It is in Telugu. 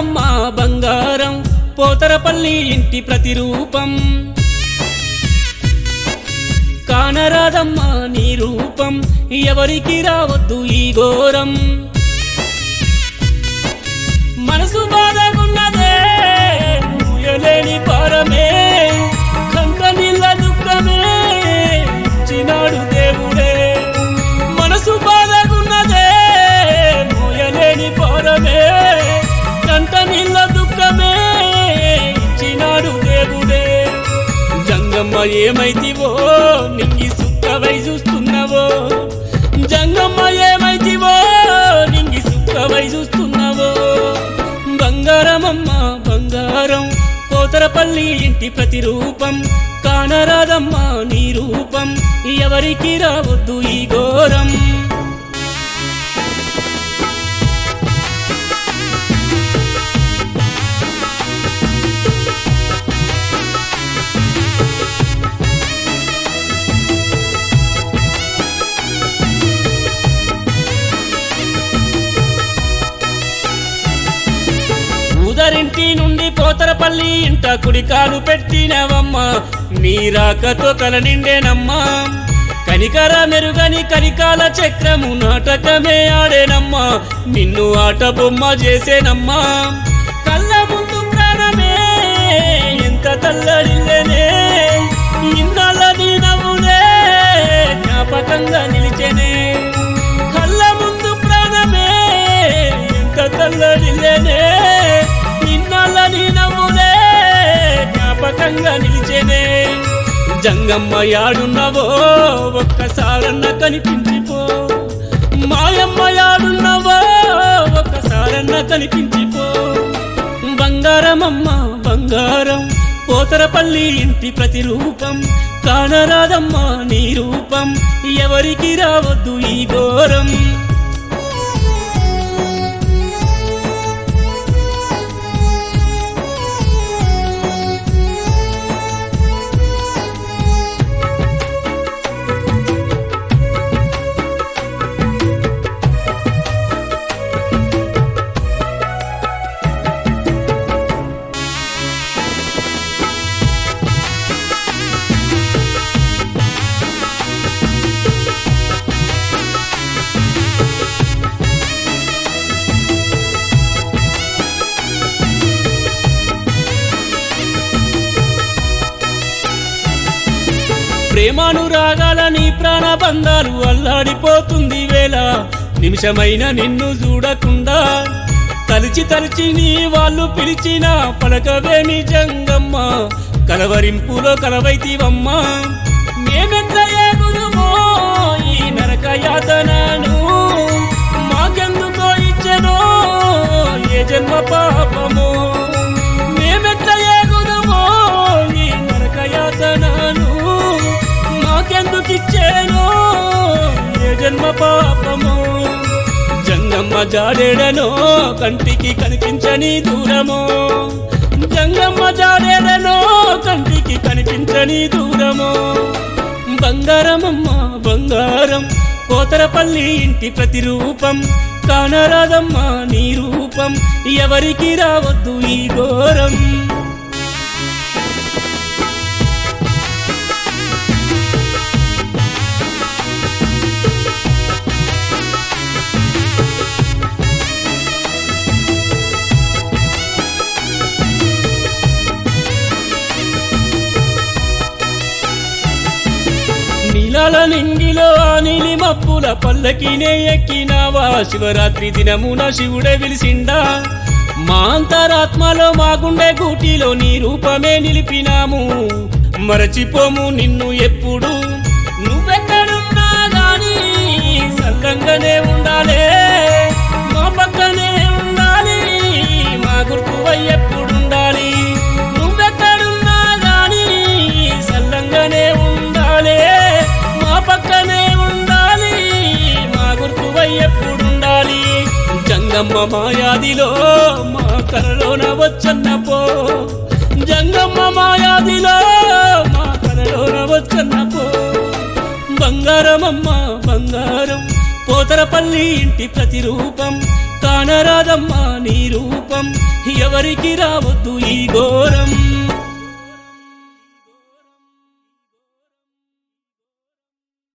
బంగారమమ్మ బంగారం పోతరపల్లి ఇంటి ప్రతిరూపం కానరాదమ్మా నీ రూపం ఎవరికి రావద్దు ఈ ఘోరం మనసు బాధకున్నదే మూయలేని పారమే కంట నీళ్ళ దుఃఖమే ఇచ్చినాడు దేవుడే మనసు బాధకున్నదే మూయలేని పారమే కంట నీళ్ళ దుఃఖమే ఇచ్చినాడు దేవుడే జంగమ్మ ఏమైతివో నింగి సుక్కవై చూస్తున్నావో జంగమ్మ ఏమైతివో నింగి సుక్కవై చూస్తున్నావో బంగారమమ్మ బంగారం కోతరపల్లి ఇంటి ప్రతిరూపం కానరాదమ్మ నీ రూపం ఎవరికి రావద్దు ఈ ఘోరం ఊదరింటి నుండి పోతరపల్లి ఇంట కుడికాలు పెట్టినవమ్మ నీ రాకతో కల నిండేనమ్మా కనికర మెరుగని కనికాల చక్రము నాటకమే ఆడేనమ్మా నిన్ను ఆట బొమ్మ చేసేనమ్మా కళ్ళ ముందు ప్రాణమే ఎంత తల్లడిల్లనే ఇన్నాళ్ళ నీ నవ్వులే జ్ఞాపకంగా నిలిచెనే కళ్ళ ముందు ప్రాణమే ఎంత తల్లడిల్లనే ఇన్నాళ్ళ నీ నవ్వులే జ్ఞాపకంగా నిలిచెనే జంగమ్మ యాడున్నవో ఒక్కసారన్న కనిపించిపో మాయమ్మ యాడున్నవో ఒక్కసారన్న కనిపించిపో బంగారమమ్మ బంగారం పోతరపల్లి ఇంటి ప్రతిరూపం కానరాదమ్మ నీ రూపం ఎవరికి రావద్దు ఈ ఘోరం ప్రేమానురాగాల నీ ప్రాణబంధాలు అల్లాడిపోతుంది వేళ నిమిషమైన నిన్ను చూడకుండా తలిచి తలిచి నీ వాళ్ళు పిలిచిన పలకవేమి జంగమ్మ కలవరింపులో కలవైతివమ్మా మేమెంత ఏగుదుమో ఈ నరక యాతనను మాకెందుకో ఇచ్చనో ఏ జన్మ పాపమో మేమెంత ఏగుదుమో ఈ నరక యాతనను మాకెందుకిచ్చేనో ఏ జన్మ పాపమో జంగమ్మ జాడేడనో కంటికి కనిపించని దూరమో జంగమ్మ జాడేడనో కంటికి కనిపించని దూరమో బంగారమమ్మ బంగారం కోతరపల్లి ఇంటి ప్రతిరూపం కానరాదమ్మ నీ రూపం ఎవరికి రావద్దు ఈ ఘోరం నీలాల నింగిలో ఆ నీలి మప్పుల పల్లకినే ఎక్కినావా శివరాత్రి దినమున శివుడే విలిసిండా మా అంతరాత్మలో మా గుండె గూటిలో నీ రూపమే నిలిపినాము మరచిపోము నిన్ను ఎప్పుడు నువ్వెక్కడున్నా గాని సల్లంగానే ఉండాలే మా పక్కనే ఉండాలి మా గుర్తువై ఎప్పుడుండాలి నువ్వెక్కడున్నా గాని సల్లంగానే ఉండాలి మా పక్కనే ఉండాలి మా గుర్తువై ఎప్పుడుండాలి జంగమ్మ మాయాదిలో మా కరలోన వచ్చన్న పో జంగమ్మ మాయాదిలో మా కరలోన వచ్చన్న పో బంగారమమ్మ బంగారం పోతరపల్లి ఇంటి ప్రతిరూపం కానరాదమ్మ నీ రూపం రూపం ఎవరికి రావద్దు ఈ ఘోరం